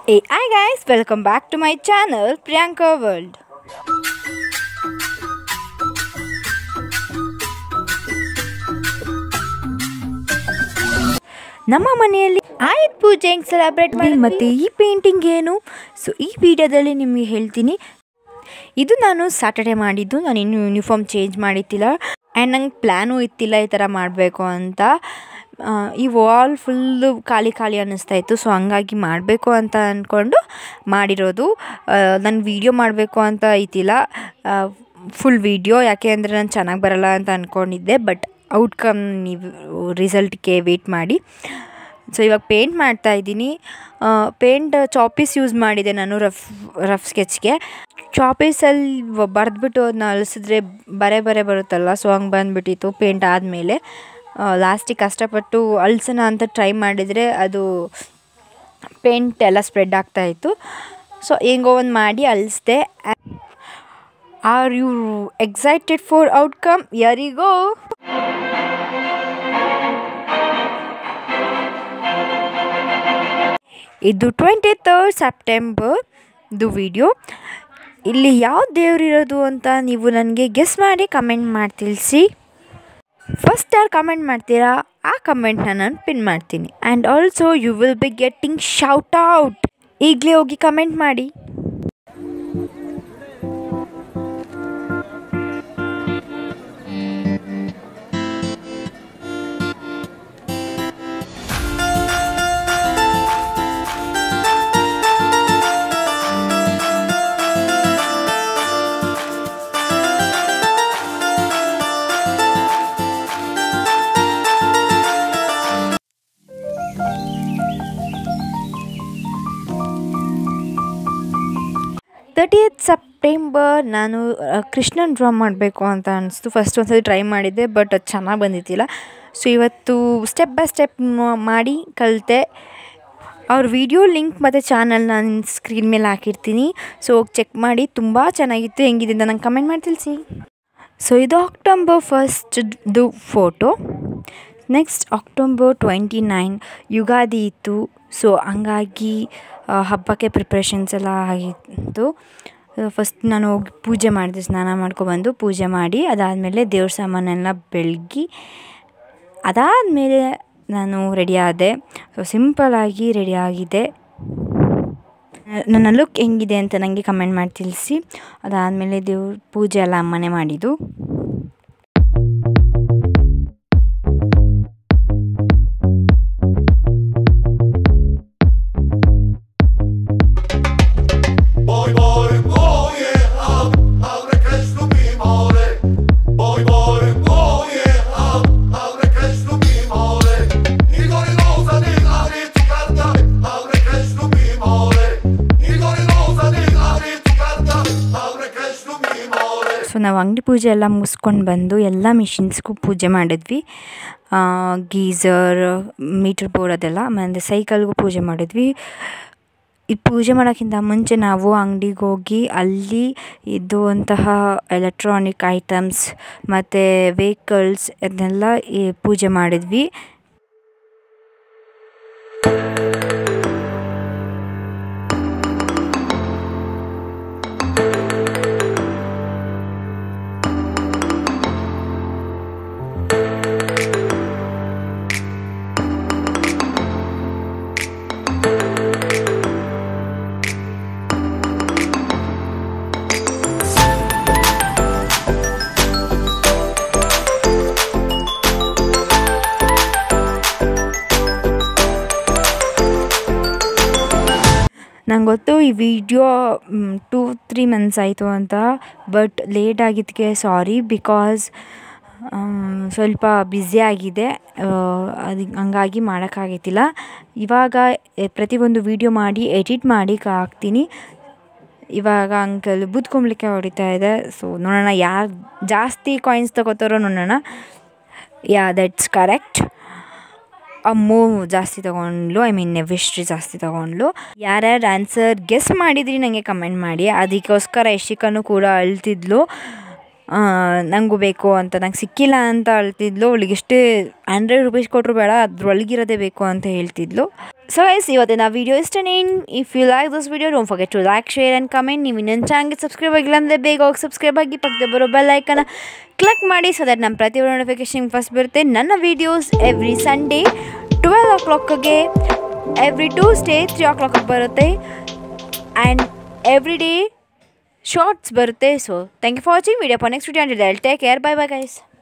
Hey, hi guys, welcome back to my channel Priyanka World. ನಮ್ಮ ಮನೆಯಲ್ಲಿ ಆಯುಧ ಪೂಜೆ ಹೆಂಗೆ ಸೆಲೆಬ್ರೇಟ್ ಮಾಡಿ ಮತ್ತು ಈ ಪೇಂಟಿಂಗ್ ಏನು ಸೊ ಈ ವಿಡಿಯೋದಲ್ಲಿ ನಿಮಗೆ ಹೇಳ್ತೀನಿ ಇದು ನಾನು ಸಾಟರ್ಡೆ ಮಾಡಿದ್ದು ನಾನು ಇನ್ನೂ ಯೂನಿಫಾರ್ಮ್ ಚೇಂಜ್ ಮಾಡಿತ್ತಿಲ್ಲ ಆ್ಯಂಡ್ ನಂಗೆ ಪ್ಲ್ಯಾನೂ ಇತ್ತಿಲ್ಲ ಈ ಥರ ಮಾಡಬೇಕು ಅಂತ ಆ, ಈ ವಾಲ್ ಫುಲ್ಲು ಖಾಲಿ ಖಾಲಿ ಅನ್ನಿಸ್ತಾ ಇತ್ತು ಸೊ ಹಂಗಾಗಿ ಮಾಡಬೇಕು ಅಂತ ಅಂದ್ಕೊಂಡು ಮಾಡಿರೋದು ನಾನು ವೀಡಿಯೋ ಮಾಡಬೇಕು ಅಂತ ಐತಿಲ್ಲ ಫುಲ್ ವೀಡಿಯೋ ಯಾಕೆ ಅಂದರೆ ನಾನು ಚೆನ್ನಾಗಿ ಬರಲ್ಲ ಅಂತ ಅಂದ್ಕೊಂಡಿದ್ದೆ ಬಟ್ ಔಟ್ಕಮ್ ನೀವು ರಿಸಲ್ಟ್ಗೆ ವೆಯ್ಟ್ ಮಾಡಿ ಸೊ ಇವಾಗ ಪೇಂಟ್ ಮಾಡ್ತಾ ಇದ್ದೀನಿ ಪೇಂಟ್ ಚಾಪೀಸ್ ಯೂಸ್ ಮಾಡಿದೆ ನಾನು ರಫ್ ರಫ್ ಸ್ಕೆಚ್ಗೆ ಚಾಪೀಸಲ್ಲಿ ಬರೆದ್ಬಿಟ್ಟು ಅದನ್ನ ಅಳಿಸಿದ್ರೆ ಬರೆ ಬರೆ ಬರುತ್ತಲ್ಲ ಸೊ ಹಂಗೆ ಬಂದುಬಿಟ್ಟಿತ್ತು ಪೇಂಟ್ ಆದಮೇಲೆ ಲಾಸ್ಟಿಗೆ ಕಷ್ಟಪಟ್ಟು ಅಳ್ಸೋಣ ಅಂತ ಟ್ರೈ ಮಾಡಿದರೆ ಅದು ಪೇಂಟ್ ಎಲ್ಲ ಸ್ಪ್ರೆಡ್ ಆಗ್ತಾಯಿತ್ತು ಸೊ ಹೆಂಗೋ ಒಂದು ಮಾಡಿ ಅಳಿಸ್ದೆ are you excited for outcome ಯರಿಗೋ ಇದು ಟ್ವೆಂಟಿ ತರ್ಡ್ ಸೆಪ್ಟೆಂಬರ್ ಇದು ವಿಡಿಯೋ ಇಲ್ಲಿ ಯಾವ ದೇವ್ರಿರೋದು ಅಂತ ನೀವು ನನಗೆ ಗೆಸ್ ಮಾಡಿ ಕಮೆಂಟ್ ಮಾಡಿ ತಿಳಿಸಿ ಫಸ್ಟ್ ಯಾರು ಕಮೆಂಟ್ ಮಾಡ್ತೀರಾ ಆ ಕಮೆಂಟ್ನ ನಾನು ಪಿನ್ ಮಾಡ್ತೀನಿ and also you will be getting shout out ಈಗಲೇ ಹೋಗಿ ಕಮೆಂಟ್ ಮಾಡಿ ತರ್ಟಿಯತ್ ಸೆಪ್ಟೆಂಬರ್ ನಾನು ಆ, ಕೃಷ್ಣನ್ ಡ್ರಾ ಮಾಡಬೇಕು ಅಂತ ಅನಿಸ್ತು ಫಸ್ಟ್ ಒಂದ್ಸತಿ ಟ್ರೈ ಮಾಡಿದ್ದೆ ಬಟ್ ಅದು ಚೆನ್ನಾಗಿ ಬಂದಿದ್ದಿಲ್ಲ ಸೊ ಇವತ್ತು ಸ್ಟೆಪ್ ಬೈ ಸ್ಟೆಪ್ ಮಾಡಿ ಕಲಿತೆ ಅವ್ರ ವಿಡಿಯೋ ಲಿಂಕ್ ಮತ್ತು ಚಾನಲ್ ನಾನು ಸ್ಕ್ರೀನ್ ಮೇಲೆ ಹಾಕಿರ್ತೀನಿ ಸೊ ಹೋಗಿ ಚೆಕ್ ಮಾಡಿ ತುಂಬ ಚೆನ್ನಾಗಿತ್ತು ಹೆಂಗಿದೆ ಅಂತ ನಂಗೆ ಕಮೆಂಟ್ ಮಾಡಿ ತಿಳಿಸಿ ಸೊ ಇದು ಅಕ್ಟೋಬರ್ ಫಸ್ಟ್ದು photo next October twenty nine Ugadi ಇತ್ತು ಸೊ ಹಂಗಾಗಿ ಆ, ಹಬ್ಬಕ್ಕೆ ಪ್ರಿಪ್ರೇಷನ್ಸ್ ಎಲ್ಲ ಆಗಿತ್ತು ಫಸ್ಟ್ ನಾನು ಹೋಗಿ ಪೂಜೆ ಮಾಡಿದೆ ಸ್ನಾನ ಮಾಡ್ಕೊಬಂದು ಪೂಜೆ ಮಾಡಿ ಅದಾದಮೇಲೆ ದೇವ್ರ ಸಾಮಾನೆಲ್ಲ ಬೆಳಗಿ ಅದಾದಮೇಲೆ ನಾನು ರೆಡಿ ಆದೆ ಸೊ ಸಿಂಪಲಾಗಿ ರೆಡಿ ಆಗಿದೆ ನನ್ನ ಲುಕ್ ಹೆಂಗಿದೆ ಅಂತ ನನಗೆ ಕಮೆಂಟ್ ಮಾಡಿ ತಿಳಿಸಿ ಅದಾದಮೇಲೆ ದೇವ್ರ ಪೂಜೆ ಎಲ್ಲ ಅಮ್ಮನೇ ಮಾಡಿದ್ದು Boy, boy, oh yeah, ah, abre Krishna bimore. Boy, boy, oh yeah, ah, abre Krishna bimore. Igor Rosa di Ari tu carta, abre Krishna bimore. Igor Rosa di Ari tu carta, abre Krishna bimore. So ನಾವು ಅಂಗಡಿ ಪೂಜೆ ಎಲ್ಲ ಮುಗಿಸ್ಕೊಂಡು ಬಂದು ಎಲ್ಲ ಮಿಷಿನ್ಸ್ಗೂ ಪೂಜೆ ಮಾಡಿದ್ವಿ geyser metre board ಅದೆಲ್ಲ ಆಮೇಲೆ ಸೈಕಲ್ಗೂ ಪೂಜೆ ಮಾಡಿದ್ವಿ ಈ ಪೂಜೆ ಮಾಡೋಕ್ಕಿಂತ ಮುಂಚೆ ನಾವು ಅಂಗಡಿಗೆ ಹೋಗಿ ಅಲ್ಲಿ ಇದ್ದುವಂತಹ ಎಲೆಕ್ಟ್ರಾನಿಕ್ ಐಟಮ್ಸ್ ಮತ್ತು ವೆಹಿಕಲ್ಸ್ ಅದನ್ನೆಲ್ಲ ಈ ಪೂಜೆ ಮಾಡಿದ್ವಿ ನಂಗೆ ಗೊತ್ತು ಈ ವಿಡಿಯೋ ಟೂ ತ್ರೀ ಮಂತ್ಸ್ ಆಯಿತು ಅಂತ ಬಟ್ ಲೇಟ್ ಆಗಿದ್ದಕ್ಕೆ ಸಾರಿ ಬಿಕಾಸ್ ಸ್ವಲ್ಪ ಬ್ಯುಸಿ ಆಗಿದೆ ಅದು ಹಂಗಾಗಿ ಮಾಡೋಕ್ಕಾಗಿತ್ತಿಲ್ಲ ಇವಾಗ ಎ- ಪ್ರತಿಯೊಂದು ವಿಡಿಯೋ ಮಾಡಿ ಎಡಿಟ್ ಮಾಡಿ ಹಾಕ್ತೀನಿ ಇವಾಗ ಅಂಕಲ್ ಬೂದ್ಕೊಂಬ್ಲಿಕ್ಕೆ ಹೊಡಿತಾ ಇದೆ ಸೊ ನೋಡೋಣ ಯಾರು ಜಾಸ್ತಿ ಕಾಯಿನ್ಸ್ ತಗೋತಾರೋ ನೋಡೋಣ ಯಾ ದಟ್ಸ್ ಕರೆಕ್ಟ್ ಅಮ್ಮು ಜಾಸ್ತಿ ತೊಗೊಂಡ್ಲು ಐ ಮೀನ್ ನೆವಿಶ್ರೀ ಜಾಸ್ತಿ ತೊಗೊಂಡ್ಲು ಯಾರ್ಯಾರು ಆನ್ಸರ್ ಗೆಸ್ ಮಾಡಿದ್ರಿ ನನಗೆ ಕಮೆಂಟ್ ಮಾಡಿ ಅದಕ್ಕೋಸ್ಕರ ಯಶಿಕನು ಕೂಡ ಅಳ್ತಿದ್ಲು ನನಗೂ ಬೇಕು ಅಂತ ನಂಗೆ ಸಿಕ್ಕಿಲ್ಲ ಅಂತ ಅಳ್ತಿದ್ಲು ಅವಳಿಗೆ ಎಷ್ಟೇ ಹಂಡ್ರೆಡ್ ರುಪೀಸ್ ಕೊಟ್ಟರು ಬೇಡ ಅದ್ರೊಳಗಿರೋದೇ ಬೇಕು ಅಂತ ಹೇಳ್ತಿದ್ಲು ಸೊ ಎಸ್ ಇವತ್ತಿನ ವೀಡಿಯೋ ಇಷ್ಟನೇ if you like this video don't forget to like share and comment ನೀವು ಇನ್ನೊಂದು ಚಾನಲ್ಗೆ ಸಬ್ಸ್ಕ್ರೈಬ್ ಆಗಿಲ್ಲ ಅಂದರೆ ಬೇಗ ಹೋಗಿ ಸಬ್ಸ್ಕ್ರೈಬ್ ಆಗಿ ಪಕ್ಕದ ಬರೋ ಬೆಲ್ ಐಕನ್ನ ಕ್ಲಿಕ್ ಮಾಡಿ ಸೊ ದಟ್ ನಮ್ಮ ಪ್ರತಿಯೊಂದು ನೋಟಿಫಿಕೇಶನ್ ಫಸ್ಟ್ ಬರುತ್ತೆ ನನ್ನ ವೀಡಿಯೋಸ್ ಎವ್ರಿ ಸಂಡೇ ಟ್ವೆಲ್ ಓ ಕ್ಲಾಕ್ಗೆ every Tuesday three o'clock ಬರುತ್ತೆ ಆ್ಯಂಡ್ ಎವ್ರಿ ಡೇ ಶಾರ್ಟ್ಸ್ ಬರುತ್ತೆ so thank you for watching video next video take care bye bye guys